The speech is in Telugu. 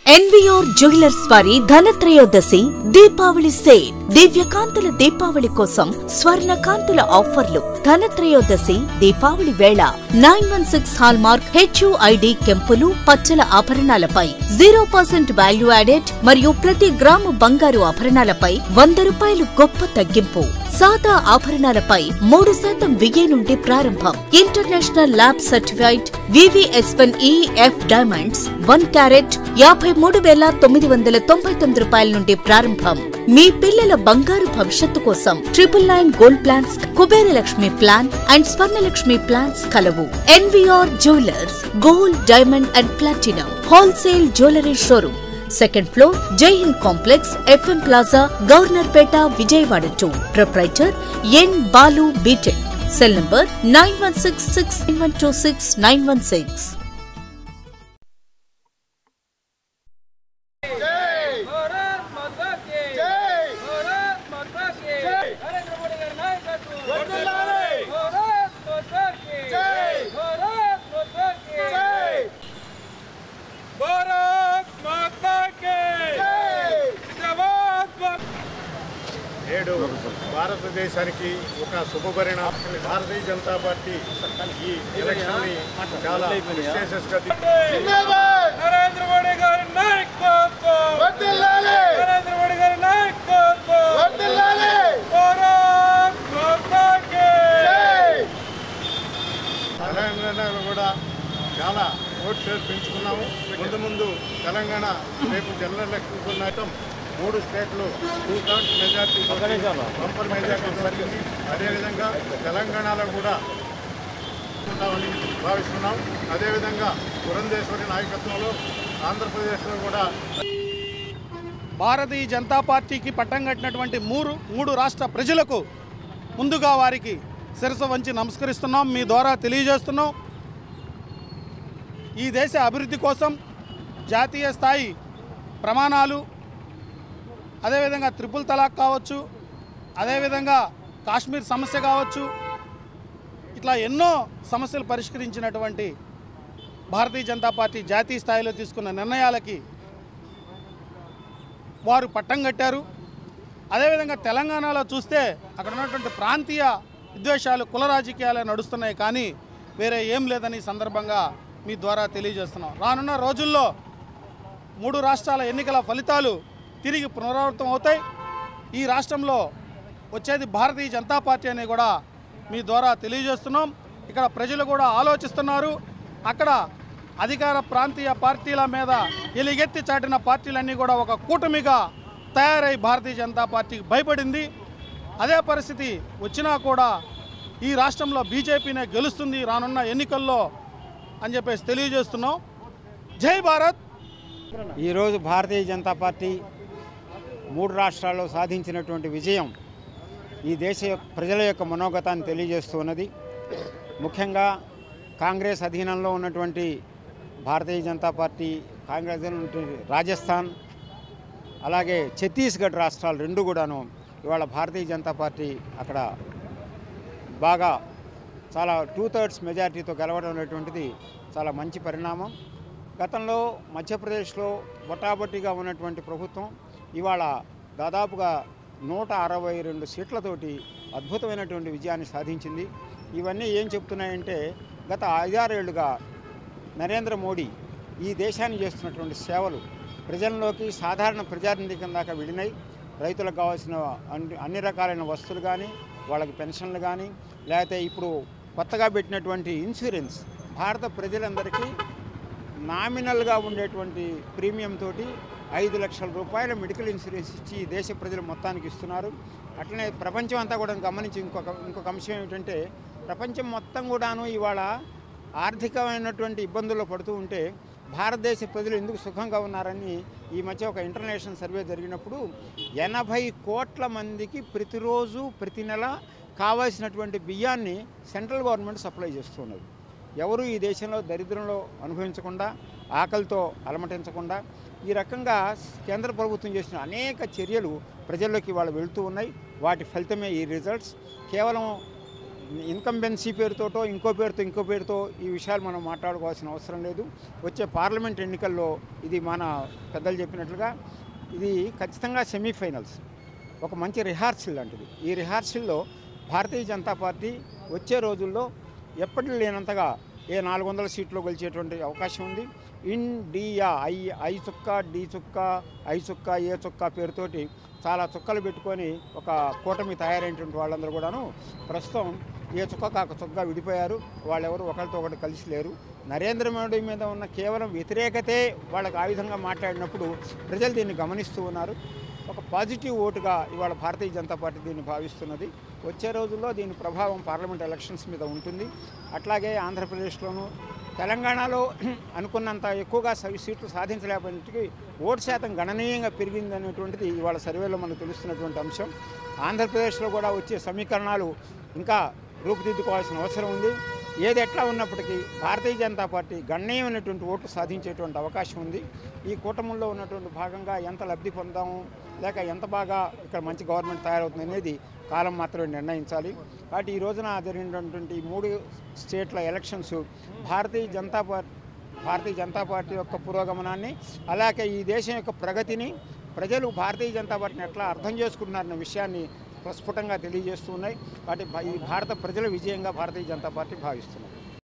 ఎన్విఆర్ జ్యువెలర్స్ వారి ధనత్రయోదశి దీపావళి సేల్ దివ్యకాంతుల దీపావళి కోసం స్వర్ణ కాంతుల ఆఫర్లు ధనత్రయోదశి దీపావళి వేళ nine one six hallmark HUID కెంపులు పచ్చల ఆభరణాలపై జీరో పర్సెంట్ వాల్యూ యాడెడ్ మరియు ప్రతి గ్రాము బంగారు ఆభరణాలపై వంద రూపాయలు గొప్ప తగ్గింపు సాదా ఆభరణాలపై మూడు శాతం విగే నుండి ప్రారంభం international lab certified VVSN EF diamonds one carat యాభై మూడు వేల తొమ్మిది వందల తొంభై తొమ్మిది రూపాయల నుండి ప్రారంభం మీ పిల్లల బంగారు భవిష్యత్తు కోసం triple nine gold plans Kubera Lakshmi plan and Swarnalakshmi plans కలవు NVR jewellers gold diamond and platinum wholesale jewellery showroom second floor Jai Hind complex FM plaza Governorpet Vijayawada two proprietor N Balu BTech cell number nine one six six nine one two six nine one six Bharat Mata కి జై భారత్ మాతా కి జై నరేంద్ర మోడీ గారి నాయకత్వం వర్ధిల్లాలి భారత్ మాతా కి జై భారత్ మాతా కి జై భారత్ మాతా కి జై జిందాబాద్ భారత్ నేడు భారతదేశానికి ఒక శుభపరిణామం భారతీయ జనతా పార్టీ ఈ ఎలక్షన్ ని చాలా విశేషంగా జిందాబాద్ నరేంద్ర మోడీ గారి నాయకత్వం వర్ధిల్లాలి నరేంద్ర మోడీ గారి నాయకత్వం వర్ధిల్లాలి భారత్ మాతా కి జై తెలంగాణలో కూడా చాలా ఓట్ షేర్ పెంచుకున్నాము ముందు ముందు తెలంగాణ రేపు జనరల్ ఎలక్షన్ ఉన్నాయటం మూడు స్టేట్లు two thirds majority bumper majority జరిగింది అదేవిధంగా తెలంగాణలో కూడా ఉంటామని భావిస్తున్నాం అదేవిధంగా పురంధేశ్వరి నాయకత్వంలో ఆంధ్రప్రదేశ్లో కూడా భారతీయ జనతా పార్టీకి పట్టం కట్టినటువంటి మూడు మూడు రాష్ట్ర ప్రజలకు ముందుగా వారికి శిరస వంచి నమస్కరిస్తున్నాం మీ ద్వారా తెలియజేస్తున్నాం ఈ దేశ అభివృద్ధి కోసం జాతీయ స్థాయి ప్రమాణాలు అదేవిధంగా త్రిపుల్ తలాక్ కావచ్చు అదేవిధంగా కాశ్మీర్ సమస్య కావచ్చు ఇట్లా ఎన్నో సమస్యలు పరిష్కరించినటువంటి భారతీయ జనతా పార్టీ జాతీయ స్థాయిలో తీసుకున్న నిర్ణయాలకి వారు పట్టం కట్టారు అదేవిధంగా తెలంగాణలో చూస్తే అక్కడ ఉన్నటువంటి ప్రాంతీయ విద్వేషాలు కుల రాజకీయాలు నడుస్తున్నాయి కానీ వేరే ఏం లేదని ఈ సందర్భంగా మీ ద్వారా తెలియజేస్తున్నాం రానున్న రోజుల్లో మూడు రాష్ట్రాల ఎన్నికల ఫలితాలు తిరిగి పునరావృతం అవుతాయి ఈ రాష్ట్రంలో వచ్చేది భారతీయ జనతా పార్టీ అని కూడా మీ ద్వారా తెలియజేస్తున్నాం ఇక్కడ ప్రజలు కూడా ఆలోచిస్తున్నారు అక్కడ అధికార ప్రాంతీయ పార్టీల మీద ఎలిగెత్తి చాటిన పార్టీలన్నీ కూడా ఒక కూటమిగా తయారై భారతీయ జనతా పార్టీకి భయపడింది అదే పరిస్థితి వచ్చినా కూడా ఈ రాష్ట్రంలో బీజేపీనే గెలుస్తుంది రానున్న ఎన్నికల్లో అని చెప్పేసి తెలియజేస్తున్నాం జై భారత్ ఈరోజు భారతీయ జనతా పార్టీ మూడు రాష్ట్రాల్లో సాధించినటువంటి విజయం ఈ దేశ యొక్క ప్రజల యొక్క మనోగతాన్ని తెలియజేస్తున్నది ముఖ్యంగా కాంగ్రెస్ అధీనంలో ఉన్నటువంటి భారతీయ జనతా పార్టీ కాంగ్రెస్ ఉన్నటువంటి రాజస్థాన్ అలాగే ఛత్తీస్గఢ్ రాష్ట్రాలు రెండు కూడాను ఇవాళ భారతీయ జనతా పార్టీ అక్కడ బాగా చాలా టూ థర్డ్స్ మెజారిటీతో గెలవడం అనేటువంటిది చాలా మంచి పరిణామం గతంలో మధ్యప్రదేశ్లో బొటాబొట్టిగా ఉన్నటువంటి ప్రభుత్వం ఇవాళ దాదాపుగా నూట అరవై రెండు సీట్లతోటి అద్భుతమైనటువంటి విజయాన్ని సాధించింది ఇవన్నీ ఏం చెప్తున్నాయంటే గత ఐదారేళ్లుగా నరేంద్ర మోడీ ఈ దేశాన్ని చేస్తున్నటువంటి సేవలు ప్రజల్లోకి సాధారణ ప్రజానిధికం దాకా వెళ్ళినాయి రైతులకు కావాల్సిన అన్ని అన్ని రకాలైన వస్తువులు కానీ వాళ్ళకి పెన్షన్లు కానీ లేకపోతే ఇప్పుడు కొత్తగా పెట్టినటువంటి ఇన్సూరెన్స్ భారత ప్రజలందరికీ నామినల్గా ఉండేటువంటి ప్రీమియం తోటి ఐదు లక్షల రూపాయల మెడికల్ ఇన్సూరెన్స్ ఇచ్చి ఈ దేశ ప్రజలు మొత్తానికి ఇస్తున్నారు అట్లనే ప్రపంచం అంతా కూడా గమనించి ఇంకొక ఇంకొక అంశం ఏమిటంటే ప్రపంచం మొత్తం కూడాను ఇవాళ ఆర్థికమైనటువంటి ఇబ్బందుల్లో పడుతూ ఉంటే భారతదేశ ప్రజలు ఎందుకు సుఖంగా ఉన్నారని ఈ మధ్య ఒక ఇంటర్నేషనల్ సర్వే జరిగినప్పుడు ఎనభై కోట్ల మందికి ప్రతిరోజు ప్రతి నెల కావాల్సినటువంటి బియ్యాన్ని సెంట్రల్ గవర్నమెంట్ సప్లై చేస్తున్నది ఎవరు ఈ దేశంలో దరిద్రంలో అనుభవించకుండా ఆకలితో అలమటించకుండా ఈ రకంగా కేంద్ర ప్రభుత్వం చేసిన అనేక చర్యలు ప్రజల్లోకి వాళ్ళు వెళుతూ ఉన్నాయి వాటి ఫలితమే ఈ రిజల్ట్స్ కేవలం ఇన్కంబెన్సీ పేరుతోటో ఇంకో పేరుతో ఇంకో పేరుతో ఈ విషయాలు మనం మాట్లాడుకోవాల్సిన అవసరం లేదు వచ్చే పార్లమెంట్ ఎన్నికల్లో ఇది మన పెద్దలు చెప్పినట్లుగా ఇది ఖచ్చితంగా సెమీఫైనల్స్ ఒక మంచి రిహార్సల్ లాంటిది ఈ రిహార్సల్లో భారతీయ జనతా పార్టీ వచ్చే రోజుల్లో ఎప్పటి లేనంతగా ఏ నాలుగు వందల సీట్లో గెలిచేటువంటి అవకాశం ఉంది ఇండియా ఐ ఐ చుక్క డి చుక్క ఐ చుక్క ఏ చుక్క పేరుతోటి చాలా చుక్కలు పెట్టుకొని ఒక కూటమి తయారైనటువంటి వాళ్ళందరూ కూడాను ప్రస్తుతం ఏ చుక్క కాక చుక్క విడిపోయారు వాళ్ళెవరు ఒకరితో ఒకటి కలిసి లేరు నరేంద్ర మోడీ మీద ఉన్న కేవలం వ్యతిరేకతే వాళ్ళకి ఆ విధంగా మాట్లాడినప్పుడు ప్రజలు దీన్ని గమనిస్తూ ఉన్నారు ఒక పాజిటివ్ ఓటుగా ఇవాళ భారతీయ జనతా పార్టీ దీన్ని భావిస్తున్నది వచ్చే రోజుల్లో దీని ప్రభావం పార్లమెంట్ ఎలక్షన్స్ మీద ఉంటుంది అట్లాగే ఆంధ్రప్రదేశ్లోను తెలంగాణలో అనుకున్నంత ఎక్కువగా సవి సీట్లు సాధించలేకపోయినట్టుకి ఓటు శాతం గణనీయంగా పెరిగింది అనేటువంటిది ఇవాళ సర్వేలో మనకు తెలుస్తున్నటువంటి అంశం ఆంధ్రప్రదేశ్లో కూడా వచ్చే సమీకరణాలు ఇంకా రూపుదిద్దుకోవాల్సిన అవసరం ఉంది ఏది ఎట్లా ఉన్నప్పటికీ భారతీయ జనతా పార్టీ గణనీయమైనటువంటి ఓట్లు సాధించేటువంటి అవకాశం ఉంది ఈ కూటముల్లో ఉన్నటువంటి భాగంగా ఎంత లబ్ధి పొందాము లేక ఎంత బాగా ఇక్కడ మంచి గవర్నమెంట్ తయారవుతుంది అనేది కాలం మాత్రమే నిర్ణయించాలి కాబట్టి ఈ రోజున జరిగినటువంటి ఈ మూడు స్టేట్ల elections Bharatiya Janata party Bharatiya Janata party యొక్క పురోగమనాన్ని అలాగే ఈ దేశం యొక్క ప్రగతిని ప్రజలు భారతీయ జనతా పార్టీని ఎట్లా అర్థం చేసుకుంటున్నారన్న విషయాన్ని ప్రస్ఫుటంగా తెలియజేస్తూ ఉన్నాయి కాబట్టి భా- ఈ భారత ప్రజల విజయంగా భారతీయ జనతా పార్టీ భావిస్తున్నారు